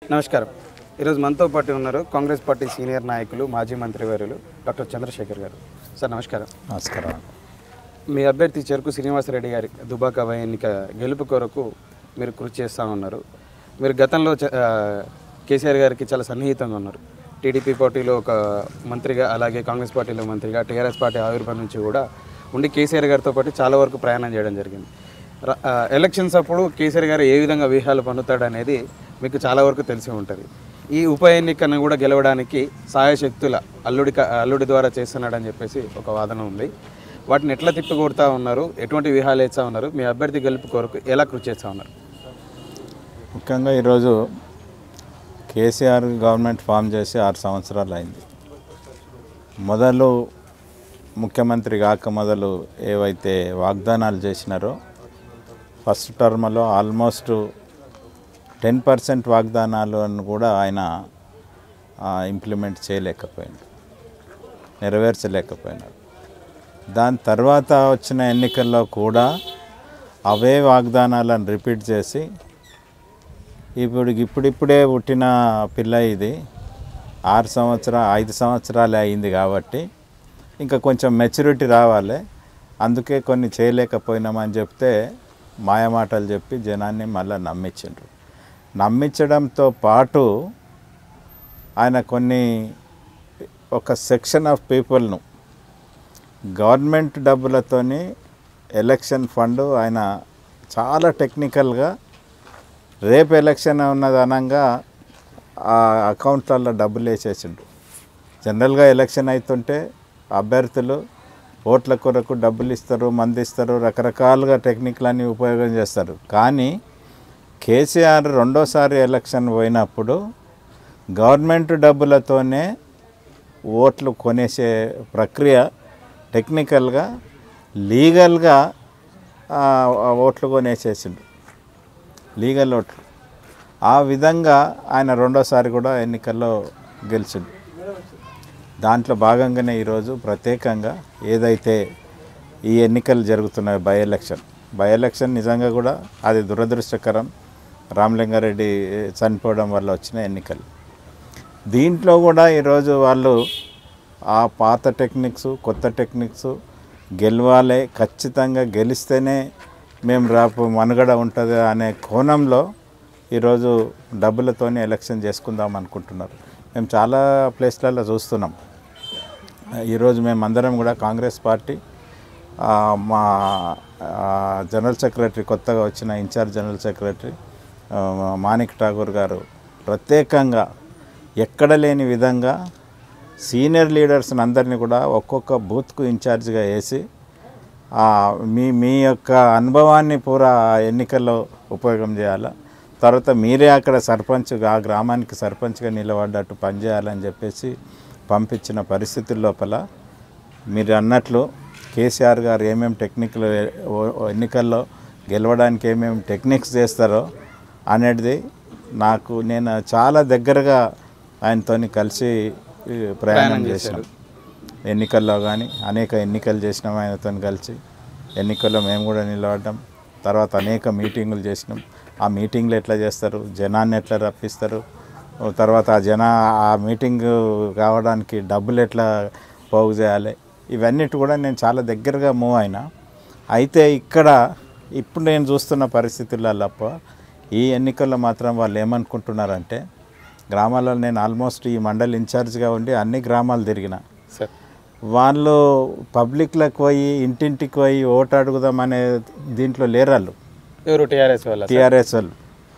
నమస్కారం ఈరోజు మనతో పాటు ఉన్నారు కాంగ్రెస్ పార్టీ సీనియర్ నాయకులు మాజీ మంత్రివర్యులు డాక్టర్ చంద్రశేఖర్ గారు సార్ నమస్కారం నమస్కారం మీ అభ్యర్థి చెరుకు శ్రీనివాసరెడ్డి గారి దుబాక ఉప ఎన్నిక గెలుపు కొరకు మీరు కృషి చేస్తూ ఉన్నారు మీరు గతంలో చ- ఆ, కేసీఆర్ గారికి చాలా సన్నిహితంగా ఉన్నారు టీడీపీ పార్టీలో ఒక మంత్రిగా అలాగే కాంగ్రెస్ పార్టీలో మంత్రిగా టీఆర్ఎస్ పార్టీ ఆవిర్భావం నుంచి కూడా ఉండి కేసీఆర్ గారితో పాటు చాలా వరకు ప్రయాణం చేయడం జరిగింది ర- ఆ, ఎలక్షన్స్ అప్పుడు కేసీఆర్ గారు ఏ విధంగా వ్యూహాలు పన్నుతాడు అనేది మీకు చాలా వరకు తెలిసి ఉంటుంది ఈ ఉప ఎన్నికను కూడా గెలవడానికి సాయశక్తుల అల్లుడి క- అల్లుడి ద్వారా చేస్తున్నాడని చెప్పేసి ఒక వాదన ఉంది వాటిని ఎట్లా తిప్పికొడతా ఉన్నారు ఎటువంటి వ్యూహాలు వేస్తా ఉన్నారు మీ అభ్యర్థి గెలుపు కొరకు ఎలా కృషి చేస్తా ఉన్నారు ముఖ్యంగా ఈరోజు కేసీఆర్ గవర్నమెంట్ ఫామ్ చేసి ఆరు సంవత్సరాలు అయింది మొదలు ముఖ్యమంత్రి కాక మొదలు ఏవైతే వాగ్దానాలు చేసినారో ఫస్ట్ టర్మ్లో ఆల్మోస్ట్ టెన్ పర్సెంట్ వాగ్దానాలను కూడా ఆయన ఇంప్లిమెంట్ చేయలేకపోయింది నెరవేర్చలేకపోయినారు దాని తర్వాత వచ్చిన ఎన్నికల్లో కూడా అవే వాగ్దానాలను రిపీట్ చేసి ఇప్పుడు ఇప్పుడిప్పుడే పుట్టిన పిల్ల ఇది ఆరు సంవత్సర ఐదు సంవత్సరాలే అయింది కాబట్టి ఇంకా కొంచెం మెచ్యూరిటీ రావాలి అందుకే కొన్ని చేయలేకపోయినామని చెప్తే మాయమాటలు చెప్పి జనాన్ని మళ్ళీ నమ్మించిండ్రు నమ్మించడంతో పాటు ఆయన కొన్ని ఒక సెక్షన్ ఆఫ్ పీపుల్ను గవర్నమెంట్ డబ్బులతోని ఎలక్షన్ ఫండ్ ఆయన చాలా టెక్నికల్గా రేపు ఎలక్షన్ ఉన్నది అనగా ఆ అకౌంట్లలో డబ్బులు వేసేసిండు జనరల్గా ఎలక్షన్ అవుతుంటే అభ్యర్థులు ఓట్ల కొరకు డబ్బులు ఇస్తారు మంది ఇస్తారు రకరకాలుగా టెక్నిక్లన్నీ ఉపయోగం చేస్తారు కానీ కేసీఆర్ రెండోసారి ఎలక్షన్ పోయినప్పుడు గవర్నమెంట్ డబ్బులతోనే ఓట్లు కొనేసే ప్రక్రియ టెక్నికల్గా లీగల్గా ఆ, ఓట్లు కొనేసేసిండు లీగల్ ఓట్లు ఆ విధంగా ఆయన రెండోసారి కూడా ఎన్నికల్లో గెలిచిండు దాంట్లో భాగంగానే ఈరోజు ప్రత్యేకంగా ఏదైతే ఈ ఎన్నికలు జరుగుతున్నాయో బై ఎలక్షన్ బై ఎలక్షన్ నిజంగా కూడా అది దురదృష్టకరం రామలింగారెడ్డి చనిపోవడం వల్ల వచ్చిన ఎన్నికలు దీంట్లో కూడా ఈరోజు వాళ్ళు ఆ పాత టెక్నిక్స్ కొత్త టెక్నిక్స్ గెలవాలి ఖచ్చితంగా గెలిస్తేనే మేము రాపు మనుగడ ఉంటుంది అనే కోణంలో ఈరోజు డబ్బులతోనే ఎలక్షన్ చేసుకుందాం అనుకుంటున్నారు మేము చాలా ప్లేస్లలో చూస్తున్నాం ఈరోజు మేమందరం కూడా కాంగ్రెస్ పార్టీ ఆ, మా ఆ, జనరల్ సెక్రటరీ కొత్తగా వచ్చిన ఇన్ఛార్జ్ జనరల్ సెక్రటరీ ఆ, మాణిక్ ఠాగూర్ గారు ప్రత్యేకంగా ఎక్కడ లేని విధంగా సీనియర్ లీడర్స్ని అందరినీ కూడా ఒక్కొక్క బూత్కు ఇన్ఛార్జ్గా వేసి ఆ, మీ మీ యొక్క అనుభవాన్ని పూరా ఎన్నికల్లో ఉపయోగం చేయాలా తర్వాత మీరే అక్కడ సర్పంచ్గా ఆ గ్రామానికి సర్పంచ్గా నిలబడ్డట్టు పనిచేయాలని చెప్పేసి పంపించిన పరిస్థితుల లోపల మీరు అన్నట్లు కేసీఆర్ గారు ఏమేమి టెక్నిక్లు ఎన్నికల్లో గెలవడానికి ఏమేమి టెక్నిక్స్ చేస్తారో అనేది నాకు నేను చాలా దగ్గరగా ఆయనతోని కలిసి ఈ, ప్రయాణం చేశాను ఎన్నికల్లో కానీ అనేక ఎన్నికలు చేసినాం ఆయనతో కలిసి ఎన్నికల్లో మేము కూడా నిలబడ్డాం తర్వాత అనేక మీటింగులు చేసినాం ఆ మీటింగ్లు ఎట్లా చేస్తారు జనాన్ని ఎట్లా రప్పిస్తారు ఓ తర్వాత ఆ జన ఆ మీటింగ్ కావడానికి డబ్బులు ఎట్లా పోగు చేయాలి ఇవన్నిటి కూడా నేను చాలా దగ్గరగా మూవ్ అయినా అయితే ఇక్కడ ఇప్పుడు నేను చూస్తున్న పరిస్థితులలో ఈ ఎన్నికల్లో మాత్రం వాళ్ళు ఏమనుకుంటున్నారంటే గ్రామాల్లో నేను ఆల్మోస్ట్ ఈ మండలి ఇన్ఛార్జ్గా ఉండి అన్ని గ్రామాలు తిరిగిన సార్ వాళ్ళు పబ్లిక్లకు పోయి ఇంటింటికి పోయి ఓటు అడుగుదాం అనే దీంట్లో లేరు వాళ్ళు ఎవరు టీఆర్ఎస్ వాళ్ళ టీఆర్ఎస్ వాళ్ళు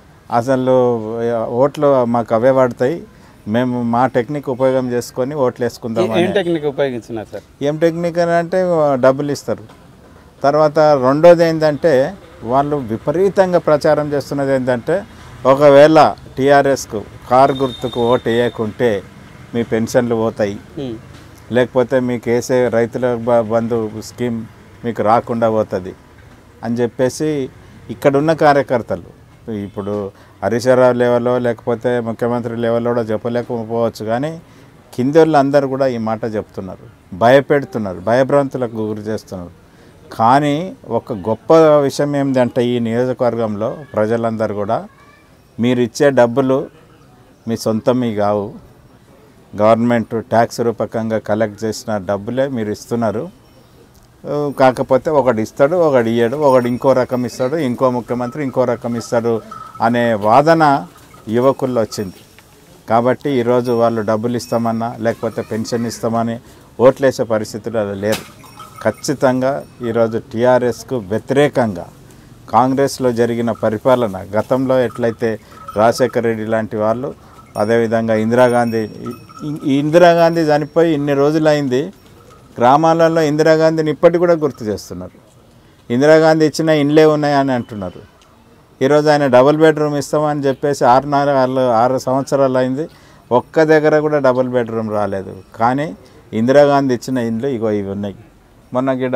అసలు ఓట్లు మాకు అవే పడతాయి మేము మా టెక్నిక్ ఉపయోగం చేసుకొని ఓట్లు వేసుకుందాం ఏం టెక్నిక్ ఉపయోగించినారు సార్ ఏం టెక్నిక్ అని అంటే డబ్బులు ఇస్తారు తర్వాత రెండోది ఏంటంటే వాళ్ళు విపరీతంగా ప్రచారం చేస్తున్నది ఏంటంటే ఒకవేళ టీఆర్ఎస్కు కారు గుర్తుకు ఓటు వేయకుంటే మీ పెన్షన్లు పోతాయి ఉమ్. లేకపోతే మీకు వేసే రైతుల బ- బంధు స్కీమ్ మీకు రాకుండా పోతుంది అని చెప్పేసి ఇక్కడున్న కార్యకర్తలు ఇప్పుడు హరీశ్వరరావు లెవెల్లో లేకపోతే ముఖ్యమంత్రి లెవెల్లో కూడా చెప్పలేకపోవచ్చు కానీ కింది వాళ్ళు అందరూ కూడా ఈ మాట చెప్తున్నారు భయపెడుతున్నారు భయభ్రాంతులకు గురి చేస్తున్నారు కానీ ఒక గొప్ప విషయం ఏంటంటే ఈ నియోజకవర్గంలో ప్రజలందరూ కూడా మీరు ఇచ్చే డబ్బులు మీ సొంతం మీ కావు గవర్నమెంట్ ట్యాక్స్ రూపకంగా కలెక్ట్ చేసిన డబ్బులే మీరు ఇస్తున్నారు ఆ, కాకపోతే ఒకడు ఇస్తాడు ఒకడు ఇయ్యడు ఒకడు ఇంకో రకం ఇస్తాడు ఇంకో ముఖ్యమంత్రి ఇంకో రకం ఇస్తాడు అనే వాదన యువకుల్లో వచ్చింది కాబట్టి ఈరోజు వాళ్ళు డబ్బులు ఇస్తామన్నా లేకపోతే పెన్షన్ ఇస్తామని ఓట్లేసే పరిస్థితులు అలా లేరు ఖచ్చితంగా ఈరోజు టీఆర్ఎస్కు వ్యతిరేకంగా కాంగ్రెస్లో జరిగిన పరిపాలన గతంలో ఎట్లయితే రాజశేఖర రెడ్డి లాంటి వాళ్ళు అదేవిధంగా ఇందిరాగాంధీ ఈ- ఈ ఇందిరాగాంధీ చనిపోయి ఇన్ని రోజులైంది గ్రామాలలో ఇందిరాగాంధీని ఇప్పటికి కూడా గుర్తు చేస్తున్నారు ఇందిరాగాంధీ ఇచ్చిన ఇండ్లే ఉన్నాయని అంటున్నారు ఈరోజు ఆయన డబుల్ బెడ్రూమ్ ఇస్తామని చెప్పేసి ఆరు నాలుగు ఆరు సంవత్సరాలు అయింది ఒక్క దగ్గర కూడా డబుల్ బెడ్రూమ్ రాలేదు కానీ ఇందిరాగాంధీ ఇచ్చిన ఇండ్లు ఇగో ఇవి ఉన్నాయి మొన్న గిడ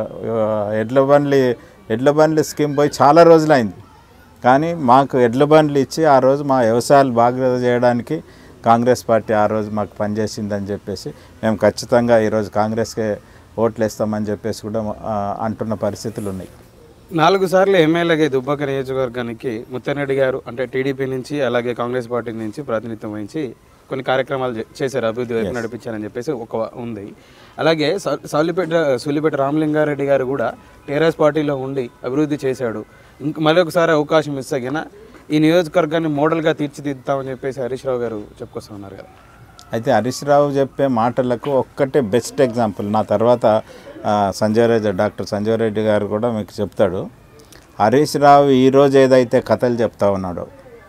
ఎడ్ల బండ్లు ఎడ్ల బండ్లు స్కీమ్ పోయి చాలా రోజులైంది కానీ మాకు ఎడ్ల బండ్లు ఇచ్చి ఆ రోజు మా వ్యవసాయాలు బాగా చేయడానికి కాంగ్రెస్ పార్టీ ఆ రోజు మాకు పనిచేసిందని చెప్పేసి మేము ఖచ్చితంగా ఈరోజు కాంగ్రెస్కే ఓట్లు వేస్తామని చెప్పేసి కూడా ఆ, అంటున్న పరిస్థితులు ఉన్నాయి నాలుగు సార్లు ఎమ్మెల్యేగా దుబ్బాక నియోజకవర్గానికి ముత్తరెడ్డి గారు అంటే టీడీపీ నుంచి అలాగే కాంగ్రెస్ పార్టీ నుంచి ప్రాతినిధ్యం వహించి కొన్ని కార్యక్రమాలు చే- చేశారు అభివృద్ధి వైపు నడిపించారని చెప్పేసి ఒక ఉంది అలాగే సౌ- సౌలిపేట సూలిపేట రామలింగారెడ్డి గారు కూడా టీఆర్ఎస్ పార్టీలో ఉండి అభివృద్ధి చేశాడు ఇంక మళ్ళీ ఒకసారి అవకాశం ఇస్తే గిన ఈ నియోజకవర్గాన్ని మోడల్గా తీర్చిదిద్దుతామని చెప్పేసి హరీష్ రావు గారు చెప్పుకొస్తా ఉన్నారు కదా అయితే హరీష్ రావు చెప్పే మాటలకు ఒక్కటే బెస్ట్ ఎగ్జాంపుల్ నా తర్వాత ఆ, సంజయ్ రెడ్డి డాక్టర్ సంజయ్ రెడ్డి గారు కూడా మీకు చెప్తాడు హరీష్ రావు ఈరోజు ఏదైతే కథలు చెప్తా ఉన్నాడో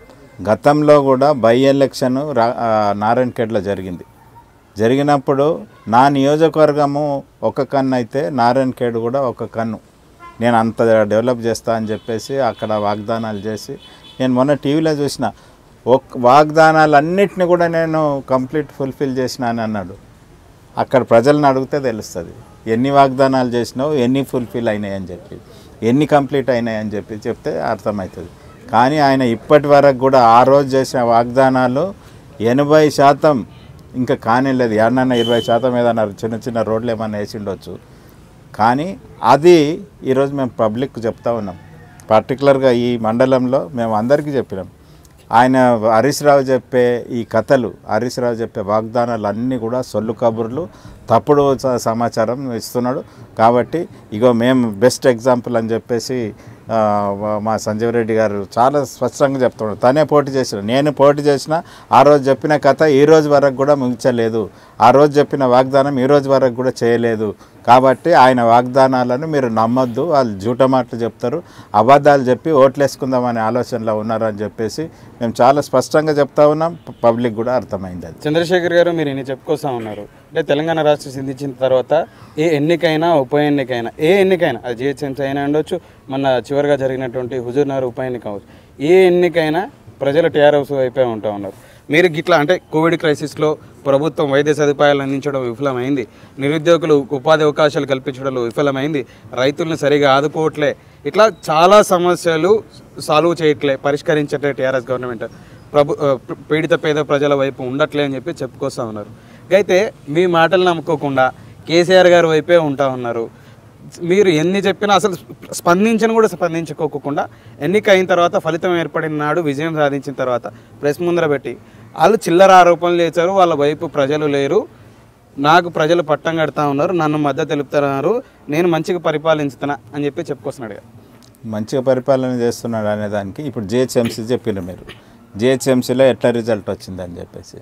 గతంలో కూడా బై ఎలక్షన్ రా ఆ, నారాయణఖేడ్లో జరిగింది జరిగినప్పుడు నా నియోజకవర్గము ఒక కన్ను అయితే నారాయణఖేడ్ కూడా ఒక కన్ను నేను అంత డెవలప్ చేస్తా అని చెప్పేసి అక్కడ వాగ్దానాలు చేసి నేను మొన్న టీవీలో చూసిన ఒక్ వాగ్దానాలన్నిటిని కూడా నేను కంప్లీట్ ఫుల్ఫిల్ చేసిన అని అన్నాడు అక్కడ ప్రజలను అడిగితే తెలుస్తుంది ఎన్ని వాగ్దానాలు చేసినావు ఎన్ని ఫుల్ఫిల్ అయినాయి అని చెప్పి ఎన్ని కంప్లీట్ అయినాయి అని చెప్పి చెప్తే అర్థమవుతుంది కానీ ఆయన ఇప్పటి వరకు కూడా ఆ రోజు చేసిన వాగ్దానాలు ఎనభై శాతం ఇంకా కానిలేదు ఏడన్నా ఇరవై శాతం ఏదన్నా చిన్న చిన్న రోడ్లు ఏమన్నా వేసి ఉండొచ్చు కానీ అది ఈరోజు మేము పబ్లిక్ చెప్తా ఉన్నాం పర్టికులర్గా ఈ మండలంలో మేము అందరికీ చెప్పినాం ఆయన హరీష్ రావు చెప్పే ఈ కథలు హరీష్ రావు చెప్పే వాగ్దానాలు అన్నీ కూడా సొల్లు కబుర్లు తప్పుడు స- సమాచారం ఇస్తున్నాడు కాబట్టి ఇగో మేము బెస్ట్ ఎగ్జాంపుల్ అని చెప్పేసి ఆ, మా- మా సంజీవ్ రెడ్డి గారు చాలా స్పష్టంగా చెప్తున్నాడు తనే పోటీ చేసిన నేను పోటీ చేసిన ఆ రోజు చెప్పిన కథ ఈ రోజు వరకు కూడా ముగించలేదు ఆ రోజు చెప్పిన వాగ్దానం ఈ రోజు వరకు కూడా చేయలేదు కాబట్టి ఆయన వాగ్దానాలను మీరు నమ్మొద్దు వాళ్ళు జూట మాటలు చెప్తారు అబద్ధాలు చెప్పి ఓట్లేసుకుందామనే ఆలోచనలో ఉన్నారని చెప్పేసి మేము చాలా స్పష్టంగా చెప్తా ఉన్నాం ప- పబ్లిక్ కూడా అర్థమైంది అది చంద్రశేఖర్ గారు మీరు ఇన్ని చెప్పుకొస్తా ఉన్నారు అంటే తెలంగాణ రాష్ట్రం సిద్ధించిన తర్వాత ఏ ఎన్నికైనా ఉప ఎన్నికైనా ఏ ఎన్నికైనా అది జిహెచ్ఎంసీ అయినా ఉండొచ్చు మన చివరిగా జరిగినటువంటి హుజూర్నగర్ ఉప ఎన్నిక అవ్వచ్చు ఏ ఎన్నికైనా ప్రజలు టీఆర్ఎస్ వైపే ఉంటా ఉన్నారు మీరు గిట్లా అంటే కోవిడ్ క్రైసిస్లో ప్రభుత్వం వైద్య సదుపాయాలు అందించడం విఫలమైంది నిరుద్యోగులు ఉపాధి అవకాశాలు కల్పించడంలో విఫలమైంది రైతులను సరిగా ఆదుకోవట్లే ఇట్లా చాలా సమస్యలు సాల్వ్ చేయట్లే పరిష్కరించట్లే టీఆర్ఎస్ గవర్నమెంట్ ప్రభు ఆ, ప- పీడిత పేద ప్రజల వైపు ఉండట్లే అని చెప్పి చెప్పుకొస్తా ఉన్నారు అయితే మీ మాటలు నమ్ముకోకుండా కేసీఆర్ గారి వైపే ఉంటా ఉన్నారు మీరు ఎన్ని చెప్పినా అసలు స్పందించని కూడా స్పందించుకోకుండా ఎన్నిక అయిన తర్వాత ఫలితం ఏర్పడిన నాడు విజయం సాధించిన తర్వాత ప్రెస్ ముందర పెట్టి వాళ్ళు చిల్లర ఆరోపణలు చేశారు వాళ్ళ వైపు ప్రజలు లేరు నాకు ప్రజలు పట్టం కడతా ఉన్నారు నన్ను మద్దతు తెలుపుతున్నారు నేను మంచిగా పరిపాలించుతున్నా అని చెప్పి చెప్పుకొస్తున్నాడు కదా. మంచిగా పరిపాలన చేస్తున్నాడు అనే దానికి ఇప్పుడు జిహెచ్ఎంసీ చెప్పిన మీరు జిహెచ్ఎంసీలో ఎట్లా రిజల్ట్ వచ్చిందని చెప్పేసి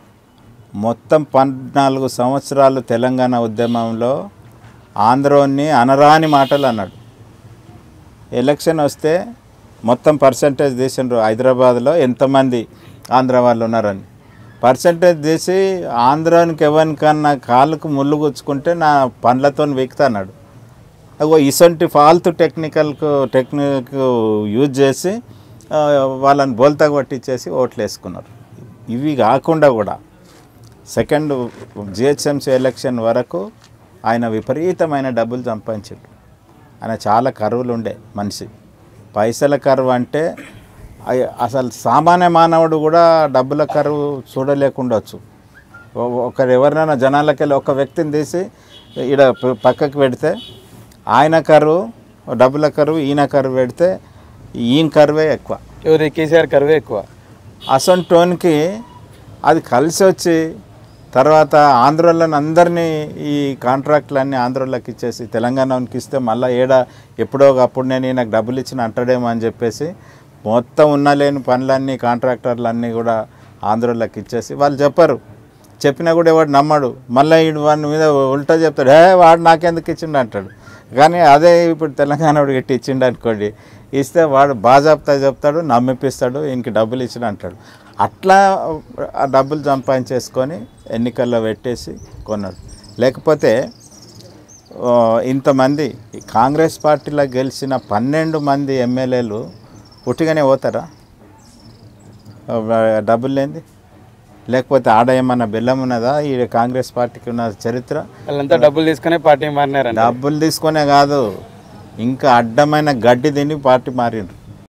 మొత్తం పద్నాలుగు సంవత్సరాలు తెలంగాణ ఉద్యమంలో ఆంధ్రోని అనరాని మాటలు అన్నాడు ఎలక్షన్ వస్తే మొత్తం పర్సంటేజ్ తీసిండ్రు హైదరాబాద్లో ఎంతమంది ఆంధ్ర వాళ్ళు ఉన్నారని పర్సంటేజ్ తీసి ఆంధ్రానికి ఎవరికన్నా కాళ్ళకు ముళ్ళు గుచ్చుకుంటే నా పండ్లతో వీక్తా అన్నాడు అగో ఇసొంటి ఫాల్తు టెక్నికల్కు టెక్నిక్ యూజ్ చేసి ఆ, వాళ్ళని బోల్తా కొట్టించేసి ఓట్లు వేసుకున్నారు ఇవి కాకుండా కూడా సెకండ్ జిహెచ్ఎంసీ ఎలక్షన్ వరకు ఆయన విపరీతమైన డబ్బులు సంపాదించాడు ఆయన చాలా కరువులు ఉండే మనిషి పైసల కరువు అంటే అయ్- అసలు సామాన్య మానవుడు కూడా డబ్బుల కరువు చూడలేకుండొచ్చు ఒ- ఒకరు ఎవరినైనా జనాలకెళ్ళి ఒక వ్యక్తిని తీసి ఈడ ప- పక్కకు పెడితే ఆయన కరువు డబ్బుల కరువు ఈయన కరువు పెడితే ఈయన కరువే ఎక్కువ ఎవరి కేసీఆర్ కరువే ఎక్కువ అసంటోనికి అది కలిసి వచ్చి తర్వాత ఆంధ్రోళ్ళని అందరినీ ఈ కాంట్రాక్ట్లన్నీ ఆంధ్రోళ్ళకి ఇచ్చేసి తెలంగాణకి ఇస్తే మళ్ళీ ఏడ ఎప్పుడో అప్పుడు నేను నాకు డబ్బులు ఇచ్చిన అంటాడేమో అని చెప్పేసి మొత్తం ఉన్న లేని పనులన్నీ కాంట్రాక్టర్లన్నీ కూడా ఆంధ్రోళ్ళకి ఇచ్చేసి వాళ్ళు చెప్పరు చెప్పినా కూడా వాడు నమ్మడు మళ్ళీ వీడు వాడి మీద ఉల్టా చెప్తాడు హే వాడు నాకెందుకు ఇచ్చిండు అంటాడు కానీ అదే ఇప్పుడు తెలంగాణ వాడు గట్టి ఇచ్చిండు అనుకోండి ఇస్తే వాడు బాజాబ్తా చెప్తాడు నమ్మిపిస్తాడు ఇంక డబ్బులు ఇచ్చిన అంటాడు అట్లా ఆ డబ్బులు సంపాదించేసుకొని ఎన్నికల్లో పెట్టేసి కొన్నాడు లేకపోతే ఆ, ఇంతమంది ఈ కాంగ్రెస్ పార్టీలో గెలిచిన పన్నెండు మంది ఎమ్మెల్యేలు ఉట్టిగానే పోతారా ఆ, డబ్బులు లేనిది లేకపోతే ఆడ ఏమన్నా బెల్లం ఉన్నదా ఈ కాంగ్రెస్ పార్టీకి ఉన్న చరిత్ర వాళ్ళంతా డబ్బులు తీసుకునే పార్టీ మారినారండి డబ్బులు తీసుకునే కాదు ఇంకా అడ్డమైన గడ్డి తిని పార్టీ మారిండ్రు